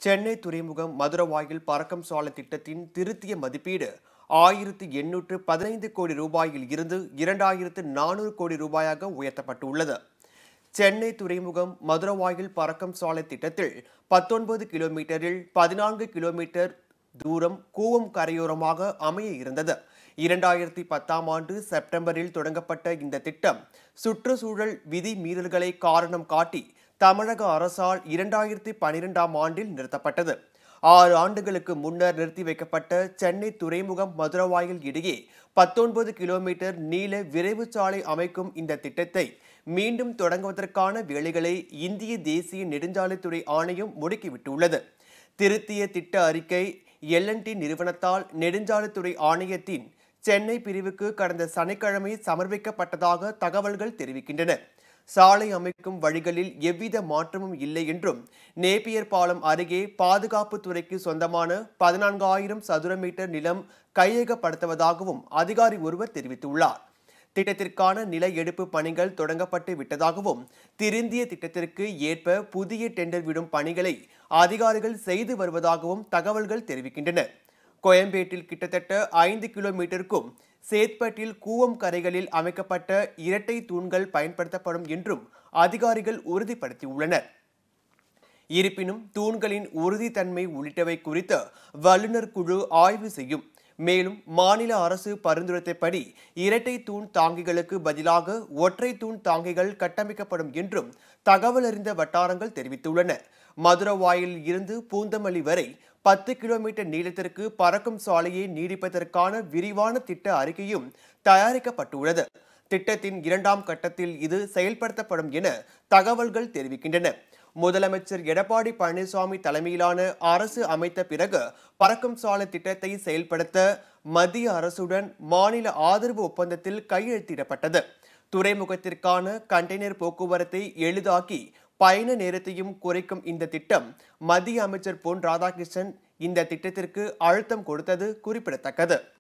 சென்னை துறைமுகம் மதுரவாயில் பறக்கும் சாலை திட்டத்தின் திருத்திய மதிப்பீடு ஆயிரத்து எண்ணூற்று பதினைந்து கோடி ரூபாயில் இருந்து இரண்டாயிரத்து நானூறு கோடி ரூபாயாக உயர்த்தப்பட்டுள்ளது சென்னை துறைமுகம் மதுரவாயில் பறக்கும் சாலை திட்டத்தில் பத்தொன்பது கிலோமீட்டரில் பதினான்கு கிலோமீட்டர் தூரம் கூவம் கரையோரமாக அமைய இருந்தது இரண்டாயிரத்தி பத்தாம் ஆண்டு செப்டம்பரில் தொடங்கப்பட்ட இந்த திட்டம் சுற்றுச்சூழல் விதி மீறல்களை காரணம் காட்டி தமிழக அரசால் இரண்டாயிரத்தி பனிரெண்டாம் ஆண்டில் நிறுத்தப்பட்டது ஆறு ஆண்டுகளுக்கு முன்னர் நிறுத்தி வைக்கப்பட்ட சென்னை துறைமுகம் மதுரவாயில் இடையே பத்தொன்பது கிலோமீட்டர் நீள விரைவு சாலை அமைக்கும் இந்த திட்டத்தை மீண்டும் தொடங்குவதற்கான வேலைகளை இந்திய தேசிய நெடுஞ்சாலைத்துறை ஆணையம் முடுக்கிவிட்டுள்ளது திருத்திய திட்ட அறிக்கை எல்என்டி நிறுவனத்தால் நெடுஞ்சாலைத்துறை ஆணையத்தின் சென்னை பிரிவுக்கு கடந்த சனிக்கிழமை சமர்ப்பிக்கப்பட்டதாக தகவல்கள் தெரிவிக்கின்றன சாலை அமைக்கும் வழிகளில் எவ்வித மாற்றமும் இல்லை என்றும் நேப்பியர் பாலம் அருகே பாதுகாப்பு துறைக்கு சொந்தமான பதினான்காயிரம் சதுர மீட்டர் நிலம் கையகப்படுத்துவதாகவும் அதிகாரி ஒருவர் தெரிவித்துள்ளார் திட்டத்திற்கான நில எடுப்பு பணிகள் தொடங்கப்பட்டு விட்டதாகவும் திருந்திய திட்டத்திற்கு ஏற்ப புதிய டெண்டர் விடும் பணிகளை அதிகாரிகள் செய்து வருவதாகவும் தகவல்கள் தெரிவிக்கின்றன கோயம்பேட்டில் கிட்டத்தட்ட ஐந்து கிலோமீட்டருக்கும் சேத்பட்டில் கூவம் கரைகளில் அமைக்கப்பட்ட இரட்டை தூண்கள் பயன்படுத்தப்படும் என்றும் அதிகாரிகள் உறுதிப்படுத்தியுள்ளனர் இருப்பினும் தூண்களின் உறுதித்தன்மை உள்ளிட்டவை குறித்து வல்லுநர் குழு ஆய்வு செய்யும் மேலும் மாநில அரசு பரிந்துரைத்தபடி இரட்டை தூண் தாங்கிகளுக்கு பதிலாக ஒற்றை தூண் தாங்கிகள் கட்டமைக்கப்படும் என்றும் தகவல் அறிந்த வட்டாரங்கள் தெரிவித்துள்ளன மதுரவாயில் இருந்து பூந்தமல்லி வரை பத்து கிலோமீட்டர் நீளத்திற்கு பறக்கும் சாலையை நீடிப்பதற்கான விரிவான திட்ட அறிக்கையும் தயாரிக்கப்பட்டுள்ளது திட்டத்தின் இரண்டாம் கட்டத்தில் இது செயல்படுத்தப்படும் என தகவல்கள் தெரிவிக்கின்றன முதலமைச்சர் எடப்பாடி பழனிசாமி தலைமையிலான அரசு அமைத்த பிறகு பறக்கும் சாலை திட்டத்தை செயல்படுத்த மத்திய அரசுடன் மாநில ஆதரவு ஒப்பந்தத்தில் கையெழுத்திடப்பட்டது துறைமுகத்திற்கான கண்டெய்னர் போக்குவரத்தை எளிதாக்கி பயண நேரத்தையும் குறைக்கும் இந்த திட்டம் மத்திய அமைச்சர் பொன் ராதாகிருஷ்ணன் இந்த திட்டத்திற்கு அழுத்தம் கொடுத்தது குறிப்பிடத்தக்கது